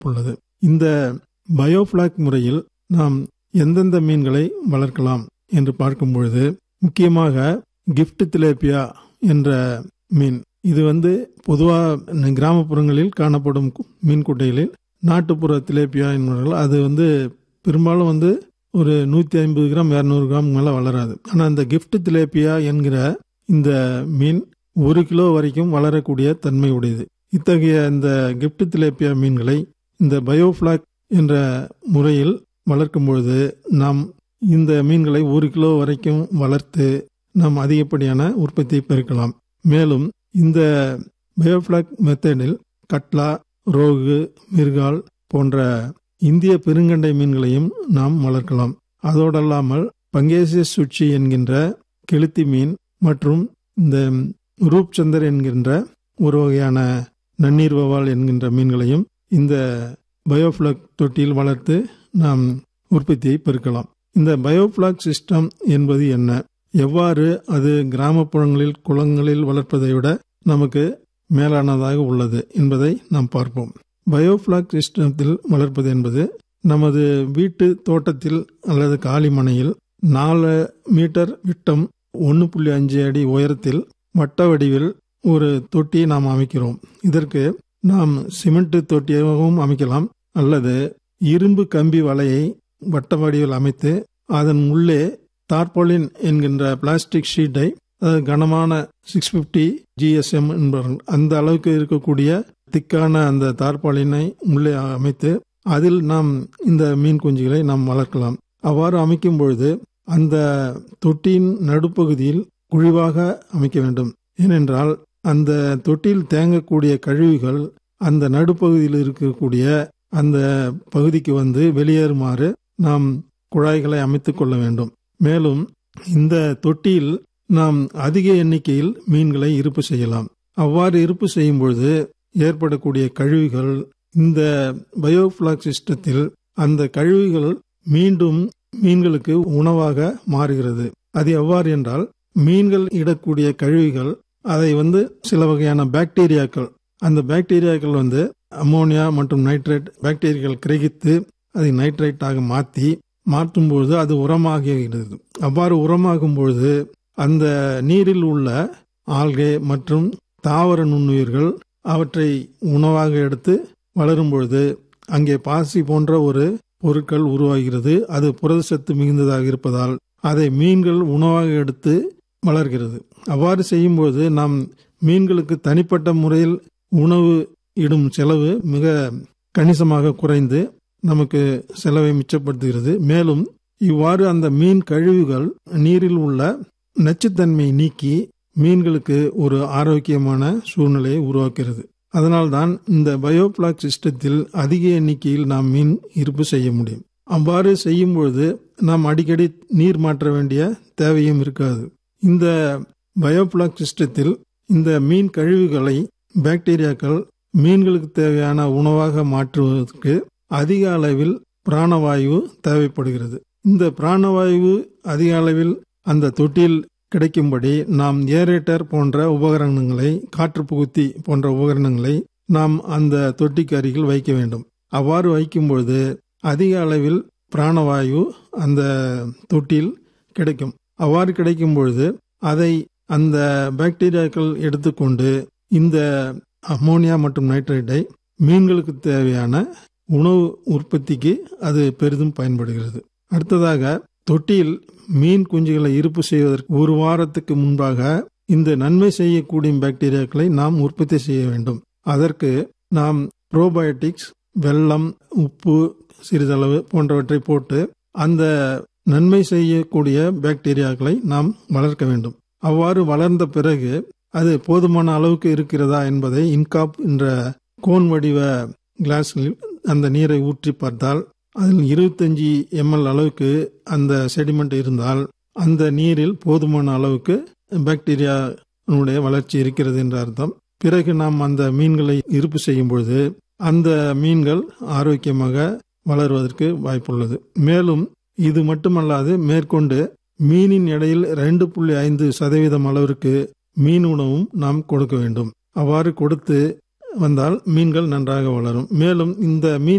உள்ளது இந்த பயோஃபிளாக் முறையில் நாம் எந்தெந்த மீன்களை வளர்க்கலாம் என்று பார்க்கும் பொழுது முக்கியமாக கிஃப்ட் திலேப்பியா என்ற மீன் இது வந்து பொதுவாக கிராமப்புறங்களில் காணப்படும் மீன் குட்டைகளில் நாட்டுப்புற திலேப்பியா என்பவர்கள் அது வந்து பெரும்பாலும் வந்து ஒரு நூற்றி ஐம்பது கிராம் இரநூறு கிராம் மேலே வளராது ஆனால் இந்த கிஃப்ட் திலேப்பியா என்கிற இந்த மீன் ஒரு கிலோ வரைக்கும் வளரக்கூடிய தன்மை உடையது இத்தகைய இந்த கிஃப்ட் திலேப்பியா மீன்களை இந்த பயோஃபிளாக் என்ற முறையில் வளர்க்கும் பொழுது நாம் இந்த மீன்களை ஒரு கிலோ வரைக்கும் வளர்த்து நாம் அதிகப்படியான உற்பத்தியை பெருக்கலாம் மேலும் இந்த பயோஃபிளாக் மெத்தடில் கட்லா ரோகு மிர்கால் போன்ற இந்திய பெருங்கண்டை மீன்களையும் நாம் வளர்க்கலாம் அதோடல்லாமல் பங்கேசியஸ் சுச்சி என்கின்ற கெளுத்தி மீன் மற்றும் இந்த ரூப்சந்தர் என்கின்ற ஒரு வகையான நன்னீர் வவால் என்கின்ற மீன்களையும் இந்த பயோஃபிளாக் தொட்டியில் வளர்த்து நாம் உற்பத்தியை பெருக்கலாம் இந்த பயோஃபிளாக் சிஸ்டம் என்பது என்ன எவ்வாறு அது கிராமப்புறங்களில் குளங்களில் வளர்ப்பதை விட நமக்கு மேலானதாக உள்ளது என்பதை நாம் பார்ப்போம் பயோஃபிளாக் சிஸ்டத்தில் வளர்ப்பது என்பது நமது வீட்டு தோட்டத்தில் அல்லது காலிமனையில் நாலு மீட்டர் விட்டம் ஒன்று புள்ளி அஞ்சு அடி உயரத்தில் வட்ட வடிவில் ஒரு தொட்டியை நாம் அமைக்கிறோம் இதற்கு நாம் சிமெண்ட் தொட்டியாகவும் அமைக்கலாம் அல்லது இரும்பு கம்பி வலையை வட்ட வடிவில் அமைத்து அதன் உள்ளே தார்பாலின் என்கின்ற பிளாஸ்டிக் ஷீட்டை அதாவது கனமான சிக்ஸ் பிப்டி ஜிஎஸ்எம் என்பார்கள் அந்த அளவுக்கு இருக்கக்கூடிய திக்கான அந்த தார்பாலினை உள்ளே அமைத்து அதில் நாம் இந்த மீன் குஞ்சுகளை நாம் வளர்க்கலாம் அவ்வாறு அமைக்கும் பொழுது அந்த தொட்டியின் நடுப்பகுதியில் குழிவாக அமைக்க வேண்டும் ஏனென்றால் அந்த தொட்டியில் தேங்கக்கூடிய கழிவுகள் அந்த நடுப்பகுதியில் இருக்கக்கூடிய அந்த பகுதிக்கு வந்து வெளியேறுமாறு நாம் குழாய்களை அமைத்துக் கொள்ள வேண்டும் மேலும் இந்த தொட்டியில் நாம் அதிக எண்ணிக்கையில் மீன்களை இருப்பு செய்யலாம் அவ்வாறு இருப்பு செய்யும் பொழுது ஏற்படக்கூடிய கழிவுகள் இந்த பயோஃபிளாக் சிஸ்டத்தில் அந்த கழிவுகள் மீண்டும் மீன்களுக்கு உணவாக மாறுகிறது அது எவ்வாறு என்றால் மீன்கள் இடக்கூடிய கழிவுகள் அதை வந்து சில வகையான பாக்டீரியாக்கள் அந்த பாக்டீரியாக்கள் வந்து அமோனியா மற்றும் நைட்ரேட் பாக்டீரியாக்கள் கிரகித்து அதை நைட்ரேட்டாக மாற்றி மாற்றும் பொழுது அது உரமாகிறது அவ்வாறு உரமாகும் பொழுது அந்த நீரில் உள்ள ஆல்கே மற்றும் தாவர நுண்ணுயிர்கள் அவற்றை உணவாக எடுத்து வளரும் பொழுது அங்கே பாசி போன்ற ஒரு பொருட்கள் உருவாகிறது அது புரதச்சத்து மிகுந்ததாக இருப்பதால் அதை மீன்கள் உணவாக எடுத்து வளர்கிறது அவ்வாறு செய்யும்போது நாம் மீன்களுக்கு தனிப்பட்ட முறையில் உணவு இடும் செலவு மிக கணிசமாக குறைந்து நமக்கு செலவை மிச்சப்படுத்துகிறது மேலும் இவ்வாறு அந்த மீன் கழிவுகள் நீரில் உள்ள நச்சுத்தன்மை நீக்கி மீன்களுக்கு ஒரு ஆரோக்கியமான சூழ்நிலையை உருவாக்குகிறது அதனால்தான் இந்த பயோபிளாக் சிஸ்டத்தில் அதிக எண்ணிக்கையில் நாம் மீன் இருப்பு செய்ய முடியும் அவ்வாறு செய்யும் பொழுது நாம் அடிக்கடி நீர் மாற்ற வேண்டிய தேவையும் இருக்காது இந்த பயோபிளாக் சிஸ்டத்தில் இந்த மீன் கழிவுகளை பாக்டீரியாக்கள் மீன்களுக்கு தேவையான உணவாக மாற்றுவதற்கு அதிக அளவில் பிராணவாயு தேவைப்படுகிறது இந்த பிராணவாயு அதிக அளவில் அந்த தொட்டியில் கிடைக்கும்படி நாம் ஏரேட்டர் போன்ற உபகரணங்களை காற்று புகுத்தி போன்ற உபகரணங்களை நாம் அந்த தொட்டிக்கு அருகில் வைக்க வேண்டும் அவ்வாறு வைக்கும்பொழுது அதிக அளவில் பிராணவாயு அந்த தொட்டியில் கிடைக்கும் அவ்வாறு கிடைக்கும் பொழுது அதை அந்த பாக்டீரியாக்கள் எடுத்துக்கொண்டு இந்த அமோனியா மற்றும் நைட்ரேட்டை மீன்களுக்கு தேவையான உணவு உற்பத்திக்கு அது பெரிதும் பயன்படுகிறது அடுத்ததாக தொட்டியில் மீன் குஞ்சுகளை இருப்பு செய்வதற்கு ஒரு வாரத்துக்கு முன்பாக இந்த நன்மை செய்யக்கூடிய பாக்டீரியாக்களை நாம் உற்பத்தி செய்ய வேண்டும் அதற்கு நாம் ப்ரோபயோட்டிக்ஸ் வெள்ளம் உப்பு சிறிதளவு போன்றவற்றை போட்டு அந்த நன்மை செய்யக்கூடிய பாக்டீரியாக்களை நாம் வளர்க்க வேண்டும் அவ்வாறு வளர்ந்த பிறகு அது போதுமான அளவுக்கு இருக்கிறதா என்பதை இன்காப் என்ற கோன் வடிவ கிளாஸில் அந்த நீரை ஊற்றி பார்த்தால் அதில் இருபத்தஞ்சி எம்எல் அளவுக்கு அந்த செடிமெண்ட் இருந்தால் அந்த நீரில் போதுமான அளவுக்கு பாக்டீரியாவுடைய வளர்ச்சி இருக்கிறது என்ற அர்த்தம் பிறகு நாம் அந்த மீன்களை இருப்பு செய்யும் பொழுது அந்த மீன்கள் ஆரோக்கியமாக வளருவதற்கு வாய்ப்புள்ளது மேலும் இது மட்டுமல்லாது மேற்கொண்டு மீனின் எடையில் ரெண்டு புள்ளி ஐந்து சதவீதம் அளவிற்கு மீன் உணவும் நாம் கொடுக்க வேண்டும் அவ்வாறு கொடுத்து வந்தால் மீன்கள் நன்றாக வளரும் மேலும் இந்த மீன்